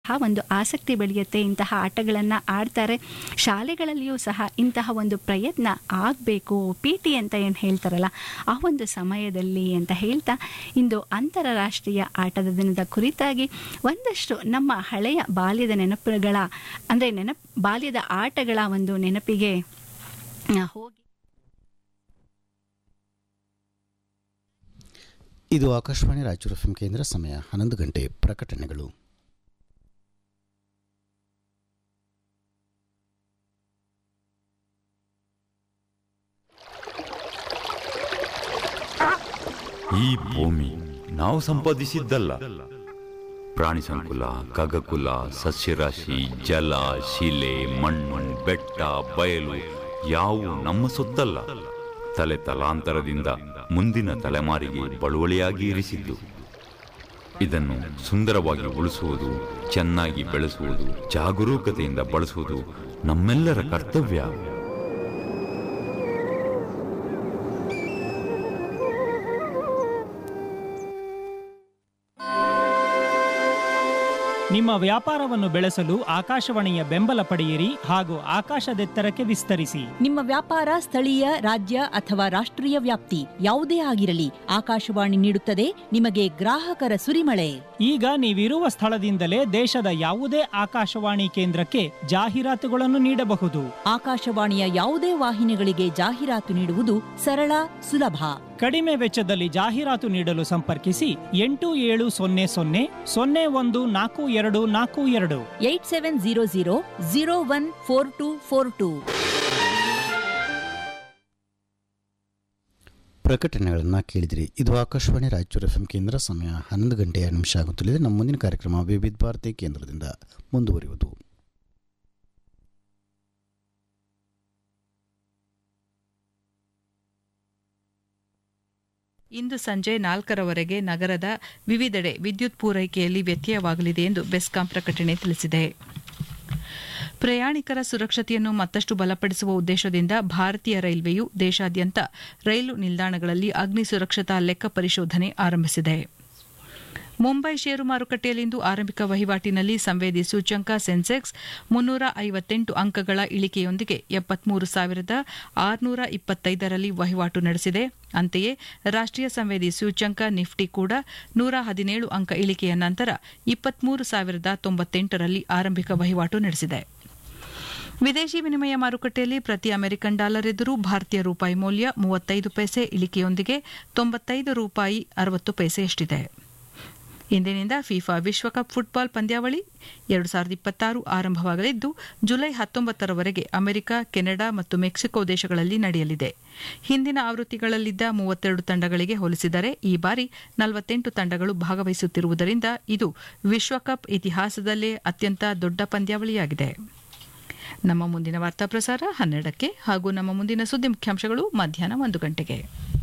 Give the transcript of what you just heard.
ಒಂದು ಆಸಕ್ತಿ ಬೆಳೆಯುತ್ತೆ ಇಂತಹ ಆಟಗಳನ್ನು ಆಡ್ತಾರೆ ಶಾಲೆಗಳಲ್ಲಿಯೂ ಸಹ ಇಂತಹ ಒಂದು ಪ್ರಯತ್ನ ಆಗಬೇಕು ಪಿ ಟಿ ಅಂತ ಏನು ಹೇಳ್ತಾರಲ್ಲ ಆ ಒಂದು ಸಮಯದಲ್ಲಿ ಅಂತ ಹೇಳ್ತಾ ಇಂದು ಅಂತಾರಾಷ್ಟ್ರೀಯ ಆಟದ ದಿನದ ಕುರಿತಾಗಿ ಒಂದಷ್ಟು ನಮ್ಮ ಹಳೆಯ ಬಾಲ್ಯದ ನೆನಪುಗಳ ಅಂದರೆ ನೆನಪು ಬಾಲ್ಯದ ಆಟಗಳ ಒಂದು ನೆನಪಿಗೆ ಆ, ಹೋಗಿ ಇದು ಆಕಾಶವಾಣಿ ರಾಯಚೂರು ಎಫ್ ಕೇಂದ್ರ ಸಮಯ ಹನ್ನೊಂದು ಗಂಟೆ ಪ್ರಕಟಣೆಗಳು ಈ ಭೂಮಿ ನಾವು ಸಂಪಾದಿಸಿದ್ದಲ್ಲ ಪ್ರಾಣಿ ಸಂಕುಲ ಖಗಕುಲ ಸಸ್ಯರಾಶಿ ಜಲ ಶಿಲೆ ಮಣ್ಣು ಬೆಟ್ಟ ಬಯಲು ಯಾವು ನಮ್ಮ ಸೊತ್ತಲ್ಲ ತಲೆ ತಲಾಂತರದಿಂದ ಮುಂದಿನ ತಲೆಮಾರಿಗೆ ಬಳುವಳಿಯಾಗಿ ಇರಿಸಿದ್ದು ಇದನ್ನು ಸುಂದರವಾಗಿ ಉಳಿಸುವುದು ಚೆನ್ನಾಗಿ ಬೆಳೆಸುವುದು ಜಾಗರೂಕತೆಯಿಂದ ಬಳಸುವುದು ನಮ್ಮೆಲ್ಲರ ಕರ್ತವ್ಯ ನಿಮ್ಮ ವ್ಯಾಪಾರವನ್ನು ಬೆಳೆಸಲು ಆಕಾಶವಾಣಿಯ ಬೆಂಬಲ ಪಡೆಯಿರಿ ಹಾಗೂ ಆಕಾಶದೆತ್ತರಕ್ಕೆ ವಿಸ್ತರಿಸಿ ನಿಮ್ಮ ವ್ಯಾಪಾರ ಸ್ಥಳೀಯ ರಾಜ್ಯ ಅಥವಾ ರಾಷ್ಟ್ರೀಯ ವ್ಯಾಪ್ತಿ ಯಾವುದೇ ಆಗಿರಲಿ ಆಕಾಶವಾಣಿ ನೀಡುತ್ತದೆ ನಿಮಗೆ ಗ್ರಾಹಕರ ಸುರಿಮಳೆ ಈಗ ನೀವಿರುವ ಸ್ಥಳದಿಂದಲೇ ದೇಶದ ಯಾವುದೇ ಆಕಾಶವಾಣಿ ಕೇಂದ್ರಕ್ಕೆ ಜಾಹೀರಾತುಗಳನ್ನು ನೀಡಬಹುದು ಆಕಾಶವಾಣಿಯ ಯಾವುದೇ ವಾಹಿನಿಗಳಿಗೆ ಜಾಹೀರಾತು ನೀಡುವುದು ಸರಳ ಸುಲಭ ಕಡಿಮೆ ವೆಚ್ಚದಲ್ಲಿ ಜಾಹೀರಾತು ನೀಡಲು ಸಂಪರ್ಕಿಸಿ ಎಂಟು ಏಳು ಸೊನ್ನೆ ಸೊನ್ನೆ ಸೊನ್ನೆ ಒಂದು ನಾಲ್ಕು ಎರಡು ನಾಲ್ಕು ಎರಡು eight seven zero zero zero one four two four two ಪ್ರಕಟಣೆಗಳನ್ನು ಕೇಳಿದಿರಿ ಇದು ಆಕಾಶವಾಣಿ ರಾಯಚೂರು ಎಫ್ ಕೇಂದ್ರ ಸಮಯ ಹನ್ನೊಂದು ಗಂಟೆಯ ನಿಮಿಷ ಆಗುತ್ತಲಿದೆ ನಮ್ಮ ಮುಂದಿನ ಕಾರ್ಯಕ್ರಮ ವಿವಿಧ ಭಾರತಿ ಕೇಂದ್ರದಿಂದ ಮುಂದುವರಿಯುವುದು ಇಂದು ಸಂಜೆ ನಾಲ್ಕರವರೆಗೆ ನಗರದ ವಿವಿಧೆಡೆ ವಿದ್ಯುತ್ ಪೂರೈಕೆಯಲ್ಲಿ ವ್ಯತ್ಯಯವಾಗಲಿದೆ ಎಂದು ಬೆಸ್ಕಾಂ ಪ್ರಕಟಣೆ ತಿಳಿಸಿದೆ ಪ್ರಯಾಣಿಕರ ಸುರಕ್ಷತೆಯನ್ನು ಮತ್ತಷ್ಟು ಬಲಪಡಿಸುವ ಉದ್ದೇಶದಿಂದ ಭಾರತೀಯ ರೈಲ್ವೆಯು ದೇಶಾದ್ಯಂತ ರೈಲು ನಿಲ್ದಾಣಗಳಲ್ಲಿ ಅಗ್ನಿ ಸುರಕ್ಷತಾ ಲೆಕ್ಕ ಪರಿಶೋಧನೆ ಆರಂಭಿಸಿದೆ ಮುಂಬೈ ಷೇರು ಮಾರುಕಟ್ಟೆಯಲ್ಲಿಂದು ಆರಂಭಿಕ ವಹಿವಾಟಿನಲ್ಲಿ ಸಂವೇದಿ ಸೂಚ್ಯಂಕ ಸೆನ್ಸೆಕ್ಸ್ ಮುನ್ನೂರ ಐವತ್ತೆಂಟು ಅಂಕಗಳ ಇಳಿಕೆಯೊಂದಿಗೆ ಎಪ್ಪತ್ಮೂರು ಸಾವಿರದ ಆರುನೂರ ಇಪ್ಪತ್ತೈದರಲ್ಲಿ ವಹಿವಾಟು ನಡೆಸಿದೆ ಅಂತೆಯೇ ರಾಷ್ಟ್ರೀಯ ಸಂವೇದಿ ಸೂಚ್ಯಂಕ ನಿಫ್ಟಿ ಕೂಡ ನೂರ ಹದಿನೇಳು ಅಂಕ ಇಳಿಕೆಯ ನಂತರ ಇಪ್ಪತ್ಮೂರು ಸಾವಿರದ ತೊಂಬತ್ತೆಂಟರಲ್ಲಿ ಆರಂಭಿಕ ವಹಿವಾಟು ನಡೆಸಿದೆ ವಿದೇಶಿ ವಿನಿಮಯ ಮಾರುಕಟ್ಟೆಯಲ್ಲಿ ಪ್ರತಿ ಅಮೆರಿಕನ್ ಡಾಲರ್ ಎದುರು ಭಾರತೀಯ ರೂಪಾಯಿ ಮೌಲ್ಯ ಮೂವತ್ತೈದು ಪೈಸೆ ಇಳಿಕೆಯೊಂದಿಗೆ ತೊಂಬತ್ತೈದು ರೂಪಾಯಿ ಅರವತ್ತು ಪೈಸೆಯಷ್ಟಿದೆ ಇಂದಿನಿಂದ ಫಿಫಾ ವಿಶ್ವಕಪ್ ಫುಟ್ಬಾಲ್ ಪಂದ್ಯಾವಳಿ ಎರಡು ಸಾವಿರದ ಇಪ್ಪತ್ತಾರು ಆರಂಭವಾಗಲಿದ್ದು ಜುಲೈ ಹತ್ತೊಂಬತ್ತರವರೆಗೆ ಅಮೆರಿಕ ಕೆನಡಾ ಮತ್ತು ಮೆಕ್ಸಿಕೋ ದೇಶಗಳಲ್ಲಿ ನಡೆಯಲಿದೆ ಹಿಂದಿನ ಆವೃತ್ತಿಗಳಲ್ಲಿದ್ದ ಮೂವತ್ತೆರಡು ತಂಡಗಳಿಗೆ ಹೋಲಿಸಿದರೆ ಈ ಬಾರಿ ನಲವತ್ತೆಂಟು ತಂಡಗಳು ಭಾಗವಹಿಸುತ್ತಿರುವುದರಿಂದ ಇದು ವಿಶ್ವಕಪ್ ಇತಿಹಾಸದಲ್ಲೇ ಅತ್ಯಂತ ದೊಡ್ಡ ಪಂದ್ಯಾವಳಿಯಾಗಿದೆ ನಮ್ಮ ಮುಂದಿನ ವಾರ್ತಾ ಪ್ರಸಾರ ಹನ್ನೆರಡಕ್ಕೆ ಹಾಗೂ ನಮ್ಮ ಮುಂದಿನ ಸುದ್ದಿ ಮುಖ್ಯಾಂಶಗಳು ಮಧ್ಯಾಹ್ನ ಒಂದು ಗಂಟೆಗೆ